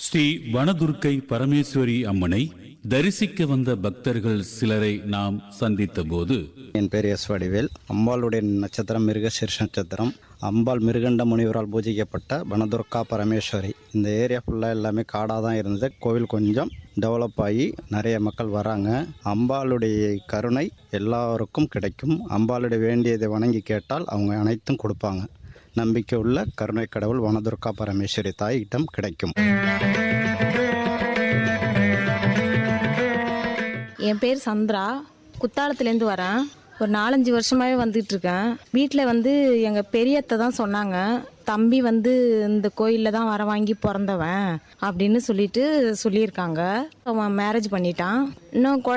ஸ்ரீ வனதுர்க்கை பரமேஸ்வரி அம்மனை தரிசிக்க வந்த பக்தர்கள் சிலரை நாம் சந்தித்த போது என் பேர் எஸ் வடிவேல் அம்பாளுடைய நட்சத்திரம் மிருகசீர்ஷ நட்சத்திரம் அம்பாள் மிருகண்ட முனிவரால் பூஜிக்கப்பட்ட வனதுர்கா பரமேஸ்வரி இந்த ஏரியா ஃபுல்லாக எல்லாமே காடாக தான் இருந்தது கோவில் கொஞ்சம் டெவலப் ஆகி நிறைய மக்கள் வராங்க அம்பாளுடைய கருணை எல்லாருக்கும் கிடைக்கும் அம்பாளுடைய வேண்டியதை வணங்கி கேட்டால் அவங்க அனைத்தும் கொடுப்பாங்க நம்பிக்கை உள்ள கருணை கடவுள் வனதுர்கா பரமேஸ்வரி தாயிடம் கிடைக்கும் என் பேர் சந்திரா குத்தாலத்துலேருந்து வரேன் ஒரு நாலஞ்சு வருஷமாகவே வந்துட்டு இருக்கேன் வீட்டில் வந்து எங்கள் பெரியத்தை தான் சொன்னாங்க தம்பி வந்து இந்த கோயிலில் தான் வர வாங்கி பிறந்தவன் அப்படின்னு சொல்லிட்டு சொல்லியிருக்காங்க அவன் மேரேஜ் பண்ணிட்டான் இன்னும் குழ-